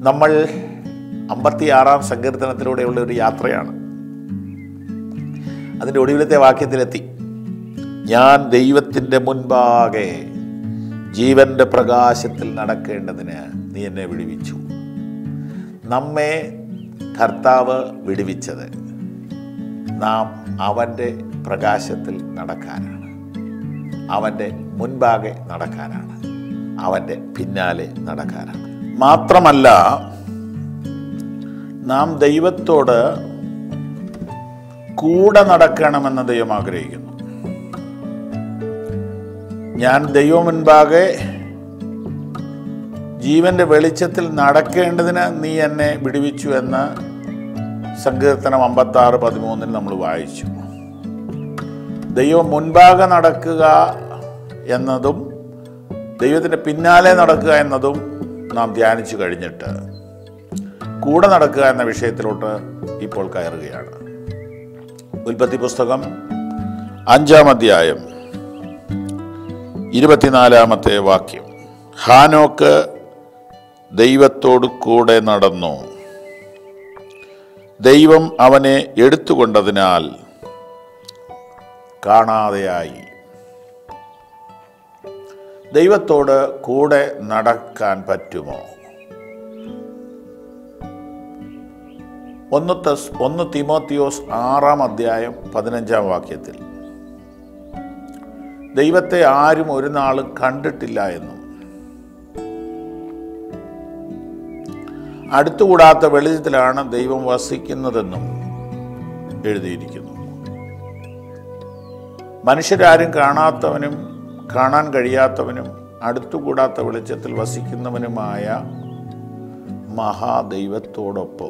നമ്മൾ അമ്പത്തിയാറാം സങ്കീർത്തനത്തിലൂടെയുള്ള ഒരു യാത്രയാണ് അതിൻ്റെ ഒടുവിലത്തെ വാക്യത്തിലെത്തി ഞാൻ ദൈവത്തിൻ്റെ മുൻപാകെ ജീവന്റെ പ്രകാശത്തിൽ നടക്കേണ്ടതിന് നീ എന്നെ വിടുവിച്ചു നമ്മെ കർത്താവ് വിടുവിച്ചത് നാം അവൻ്റെ പ്രകാശത്തിൽ നടക്കാനാണ് അവൻ്റെ മുൻപാകെ നടക്കാനാണ് അവൻ്റെ പിന്നാലെ നടക്കാനാണ് മാത്രമല്ല നാം ദൈവത്തോട് കൂടെ നടക്കണമെന്ന് ദൈവം ആഗ്രഹിക്കുന്നു ഞാൻ ദൈവം മുൻപാകെ ജീവന്റെ വെളിച്ചത്തിൽ നടക്കേണ്ടതിന് നീ എന്നെ വിടുവിച്ചു എന്ന് സങ്കീർത്തനം അമ്പത്തി ആറ് പതിമൂന്നിൽ നമ്മൾ വായിച്ചു ദൈവം മുൻപാകെ നടക്കുക എന്നതും ദൈവത്തിൻ്റെ പിന്നാലെ നടക്കുക എന്നതും നാം ധ്യാനിച്ചു കഴിഞ്ഞിട്ട് കൂടെ നടക്കുക എന്ന വിഷയത്തിലോട്ട് ഇപ്പോൾ കയറുകയാണ് ഉൽപ്പത്തി പുസ്തകം അഞ്ചാം അധ്യായം ഇരുപത്തിനാലാമത്തെ വാക്യം ഹാനോക്ക് ദൈവത്തോടു കൂടെ നടന്നു ദൈവം അവനെ എടുത്തുകൊണ്ടതിനാൽ കാണാതെയായി ദൈവത്തോട് കൂടെ നടക്കാൻ പറ്റുമോ ഒന്ന് തെസ് ഒന്ന് തിമോത്തിയോസ് ആറാം അധ്യായം പതിനഞ്ചാം വാക്യത്തിൽ ദൈവത്തെ ആരും ഒരു നാളും കണ്ടിട്ടില്ല എന്നും അടുത്തുകൂടാത്ത വെളിച്ചത്തിലാണ് ദൈവം വസിക്കുന്നതെന്നും എഴുതിയിരിക്കുന്നു മനുഷ്യരാരും കാണാത്തവനും കാണാൻ കഴിയാത്തവനും അടുത്തുകൂടാത്ത വെളിച്ചത്തിൽ വസിക്കുന്നവനുമായ മഹാദൈവത്തോടൊപ്പം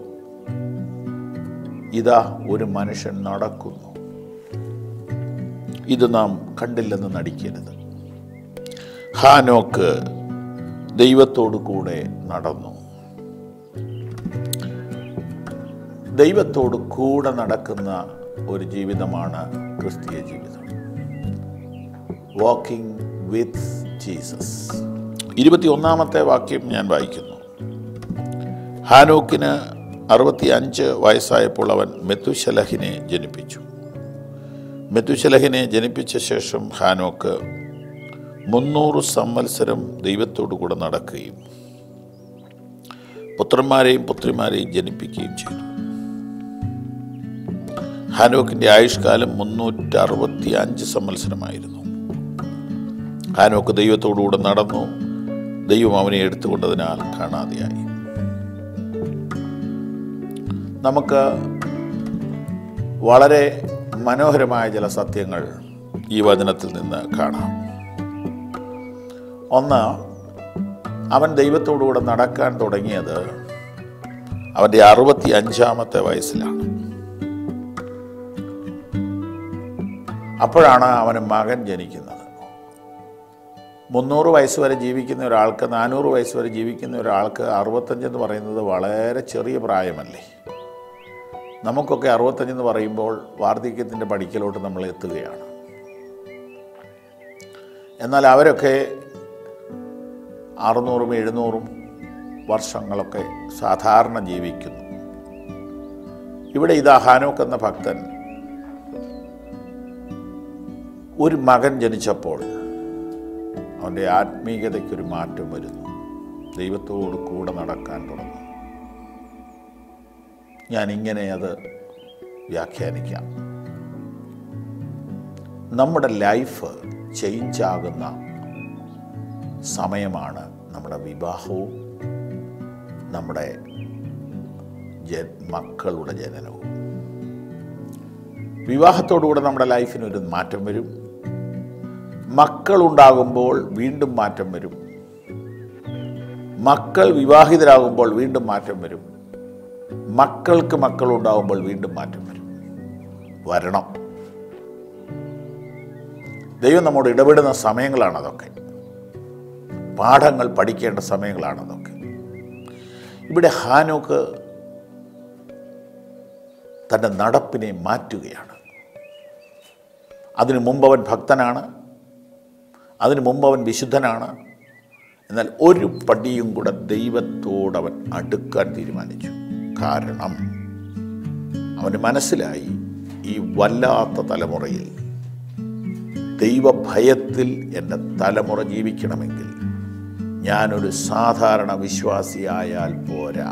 ഇതാ ഒരു മനുഷ്യൻ നടക്കുന്നു ഇത് നാം കണ്ടില്ലെന്ന് നടിക്കരുത് ഹാനോക്ക് ദൈവത്തോടു കൂടെ നടന്നു ദൈവത്തോട് കൂടെ നടക്കുന്ന ഒരു ജീവിതമാണ് ക്രിസ്തീയ ജീവിതം വാക്കിംഗ് വിത്ത് ജീസസ് ഇരുപത്തി ഒന്നാമത്തെ വാക്യം ഞാൻ വായിക്കുന്നു ഹാനോക്കിന് അറുപത്തി അഞ്ച് വയസ്സായപ്പോൾ അവൻ മെത്തുശലഹിനെ ജനിപ്പിച്ചു മെത്തുശലഹിനെ ജനിപ്പിച്ച ശേഷം ഹാനോക്ക് മുന്നൂറ് സംവത്സരം ദൈവത്തോടു കൂടെ നടക്കുകയും പുത്രന്മാരെയും പുത്രിമാരെയും ജനിപ്പിക്കുകയും ചെയ്തു ഹാനോക്കിൻ്റെ ആയുഷ്കാലം മുന്നൂറ്റി അറുപത്തി അഞ്ച് സംവത്സരമായിരുന്നു ഹാനോക്ക് ദൈവത്തോടുകൂടെ നടന്നു ദൈവം അവനെ എടുത്തുകൊണ്ടതിനാൽ കാണാതെയായി നമുക്ക് വളരെ മനോഹരമായ ചില സത്യങ്ങൾ ഈ വചനത്തിൽ നിന്ന് കാണാം ഒന്ന് അവൻ ദൈവത്തോടുകൂടെ നടക്കാൻ തുടങ്ങിയത് അവൻ്റെ അറുപത്തി അഞ്ചാമത്തെ വയസ്സിലാണ് അപ്പോഴാണ് അവന് മകൻ ജനിക്കുന്നത് മുന്നൂറ് വയസ്സ് വരെ ജീവിക്കുന്ന ഒരാൾക്ക് നാനൂറ് വയസ്സ് വരെ ജീവിക്കുന്ന ഒരാൾക്ക് അറുപത്തഞ്ചെന്ന് പറയുന്നത് വളരെ ചെറിയ പ്രായമല്ലേ നമുക്കൊക്കെ അറുപത്തഞ്ചെന്ന് പറയുമ്പോൾ വാർദ്ധക്യത്തിൻ്റെ പടിക്കലോട്ട് നമ്മൾ എത്തുകയാണ് എന്നാൽ അവരൊക്കെ അറുന്നൂറും എഴുന്നൂറും വർഷങ്ങളൊക്കെ സാധാരണ ജീവിക്കുന്നു ഇവിടെ ഇതാ ഹാനോക്ക് എന്ന ഭക്തൻ ഒരു മകൻ ജനിച്ചപ്പോൾ അവൻ്റെ ആത്മീയതയ്ക്കൊരു മാറ്റം വരുന്നു ദൈവത്തോട് കൂടെ നടക്കാൻ തുടങ്ങും ഞാൻ ഇങ്ങനെ അത് വ്യാഖ്യാനിക്കാം നമ്മുടെ ലൈഫ് ചേഞ്ച് ആകുന്ന സമയമാണ് നമ്മുടെ വിവാഹവും നമ്മുടെ ജ മക്കളുടെ ജനനവും വിവാഹത്തോടുകൂടെ നമ്മുടെ ലൈഫിനൊരു മാറ്റം വരും മക്കളുണ്ടാകുമ്പോൾ വീണ്ടും മാറ്റം വരും മക്കൾ വിവാഹിതരാകുമ്പോൾ വീണ്ടും മാറ്റം വരും മക്കൾക്ക് മക്കളുണ്ടാകുമ്പോൾ വീണ്ടും മാറ്റം വരും വരണം ദൈവം നമ്മോട് ഇടപെടുന്ന സമയങ്ങളാണ് അതൊക്കെ പാഠങ്ങൾ പഠിക്കേണ്ട സമയങ്ങളാണ് അതൊക്കെ ഇവിടെ ഹാനോക്ക് തൻ്റെ നടപ്പിനെ മാറ്റുകയാണ് അതിനു മുമ്പ് അവൻ ഭക്തനാണ് അതിനു മുമ്പ് അവൻ വിശുദ്ധനാണ് എന്നാൽ ഒരു പടിയും കൂടെ ദൈവത്തോടവൻ അടുക്കാൻ തീരുമാനിച്ചു കാരണം അവന് മനസ്സിലായി ഈ വല്ലാത്ത തലമുറയിൽ ദൈവഭയത്തിൽ എൻ്റെ തലമുറ ജീവിക്കണമെങ്കിൽ ഞാനൊരു സാധാരണ വിശ്വാസിയായാൽ പോരാ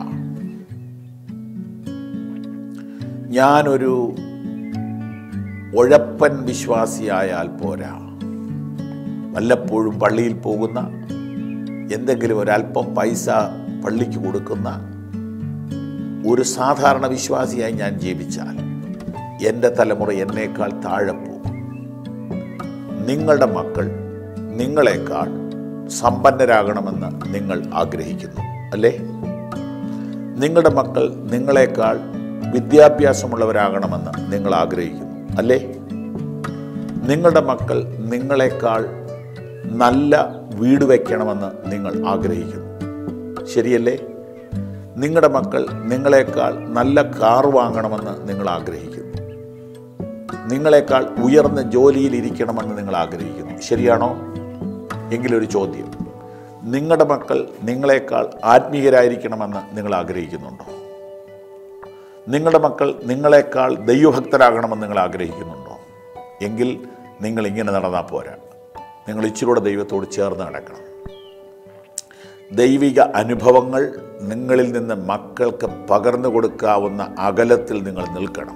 ഞാനൊരു ഉഴപ്പൻ വിശ്വാസിയായാൽ പോരാ വല്ലപ്പോഴും പള്ളിയിൽ പോകുന്ന എന്തെങ്കിലും ഒരല്പം പൈസ പള്ളിക്ക് കൊടുക്കുന്ന ഒരു സാധാരണ വിശ്വാസിയായി ഞാൻ ജീവിച്ചാൽ എൻ്റെ തലമുറ എന്നേക്കാൾ താഴെ പോകും നിങ്ങളുടെ മക്കൾ നിങ്ങളെക്കാൾ സമ്പന്നരാകണമെന്ന് നിങ്ങൾ ആഗ്രഹിക്കുന്നു അല്ലേ നിങ്ങളുടെ മക്കൾ നിങ്ങളെക്കാൾ വിദ്യാഭ്യാസമുള്ളവരാകണമെന്ന് നിങ്ങൾ ആഗ്രഹിക്കുന്നു അല്ലേ നിങ്ങളുടെ മക്കൾ നിങ്ങളെക്കാൾ നല്ല വീട് വയ്ക്കണമെന്ന് നിങ്ങൾ ആഗ്രഹിക്കുന്നു ശരിയല്ലേ നിങ്ങളുടെ മക്കൾ നിങ്ങളെക്കാൾ നല്ല കാർ വാങ്ങണമെന്ന് നിങ്ങൾ ആഗ്രഹിക്കുന്നു നിങ്ങളെക്കാൾ ഉയർന്ന ജോലിയിൽ ഇരിക്കണമെന്ന് നിങ്ങൾ ആഗ്രഹിക്കുന്നു ശരിയാണോ എങ്കിലൊരു ചോദ്യം നിങ്ങളുടെ മക്കൾ നിങ്ങളെക്കാൾ ആത്മീയരായിരിക്കണമെന്ന് നിങ്ങൾ ആഗ്രഹിക്കുന്നുണ്ടോ നിങ്ങളുടെ മക്കൾ നിങ്ങളെക്കാൾ ദൈവഭക്തരാകണമെന്ന് നിങ്ങൾ ആഗ്രഹിക്കുന്നുണ്ടോ എങ്കിൽ നിങ്ങൾ ഇങ്ങനെ നടന്നാൽ പോരാ നിങ്ങൾ ഇച്ചിരൂടെ ദൈവത്തോട് ചേർന്ന് നടക്കണം ദൈവിക അനുഭവങ്ങൾ നിങ്ങളിൽ നിന്ന് മക്കൾക്ക് പകർന്നു കൊടുക്കാവുന്ന അകലത്തിൽ നിങ്ങൾ നിൽക്കണം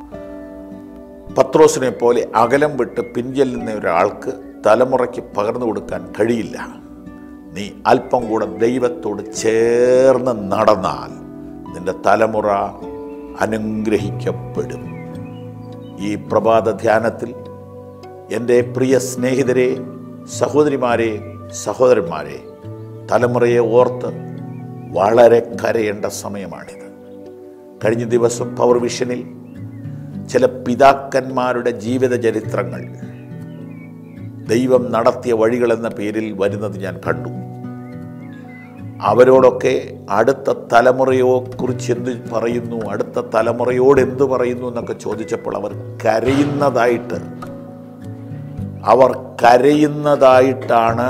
പത്രോസിനെ പോലെ അകലം വിട്ട് പിൻചെല്ലുന്ന ഒരാൾക്ക് തലമുറയ്ക്ക് പകർന്നു കൊടുക്കാൻ കഴിയില്ല നീ അല്പം കൂടെ ദൈവത്തോട് ചേർന്ന് നടന്നാൽ നിന്റെ തലമുറ അനുഗ്രഹിക്കപ്പെടും ഈ പ്രഭാത ധ്യാനത്തിൽ എൻ്റെ പ്രിയ സ്നേഹിതരെ സഹോദരിമാരെ സഹോദരന്മാരെ തലമുറയെ ഓർത്ത് വളരെ കരയേണ്ട സമയമാണിത് കഴിഞ്ഞ ദിവസം പവർ വിഷനിൽ ചില പിതാക്കന്മാരുടെ ജീവിത ചരിത്രങ്ങൾ ദൈവം നടത്തിയ വഴികളെന്ന പേരിൽ വരുന്നത് ഞാൻ കണ്ടു അവരോടൊക്കെ അടുത്ത തലമുറയോ കുറിച്ച് എന്ത് പറയുന്നു അടുത്ത തലമുറയോട് എന്ത് പറയുന്നു എന്നൊക്കെ ചോദിച്ചപ്പോൾ അവർ കരയുന്നതായിട്ട് അവർ കരയുന്നതായിട്ടാണ്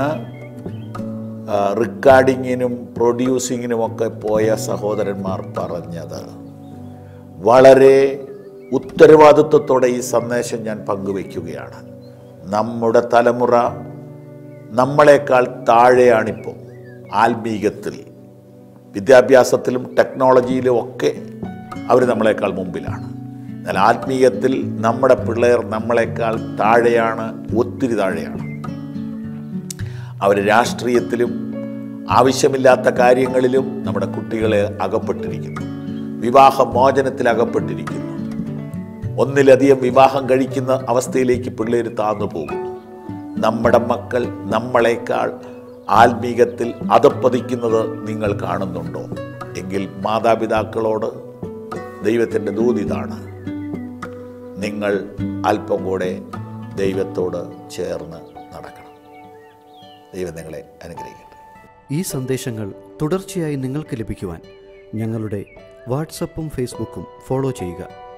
ആ, റെക്കോർഡിങ്ങിനും പ്രൊഡ്യൂസിങ്ങിനുമൊക്കെ പോയ സഹോദരന്മാർ പറഞ്ഞത് വളരെ ഉത്തരവാദിത്വത്തോടെ ഈ സന്ദേശം ഞാൻ പങ്കുവയ്ക്കുകയാണ് നമ്മുടെ തലമുറ നമ്മളെക്കാൾ താഴെയാണിപ്പോൾ ആത്മീകത്തിൽ വിദ്യാഭ്യാസത്തിലും ടെക്നോളജിയിലും ഒക്കെ അവർ നമ്മളെക്കാൾ മുമ്പിലാണ് എന്നാൽ ആത്മീയത്തിൽ നമ്മുടെ പിള്ളേർ നമ്മളെക്കാൾ താഴെയാണ് ഒത്തിരി താഴെയാണ് അവർ രാഷ്ട്രീയത്തിലും ആവശ്യമില്ലാത്ത കാര്യങ്ങളിലും നമ്മുടെ കുട്ടികളെ അകപ്പെട്ടിരിക്കുന്നു വിവാഹ മോചനത്തിൽ അകപ്പെട്ടിരിക്കുന്നു ഒന്നിലധികം വിവാഹം കഴിക്കുന്ന അവസ്ഥയിലേക്ക് പിള്ളേർ താന്നു പോകുന്നു നമ്മുടെ മക്കൾ നമ്മളെക്കാൾ ആത്മീകത്തിൽ അതപ്പതിക്കുന്നത് നിങ്ങൾ കാണുന്നുണ്ടോ എങ്കിൽ മാതാപിതാക്കളോട് ദൈവത്തിൻ്റെ ദൂതിതാണ് നിങ്ങൾ അല്പം കൂടെ ദൈവത്തോട് ചേർന്ന് നടക്കണം ദൈവം നിങ്ങളെ അനുഗ്രഹിക്കട്ടെ ഈ സന്ദേശങ്ങൾ തുടർച്ചയായി നിങ്ങൾക്ക് ലഭിക്കുവാൻ ഞങ്ങളുടെ വാട്സപ്പും ഫേസ്ബുക്കും ഫോളോ ചെയ്യുക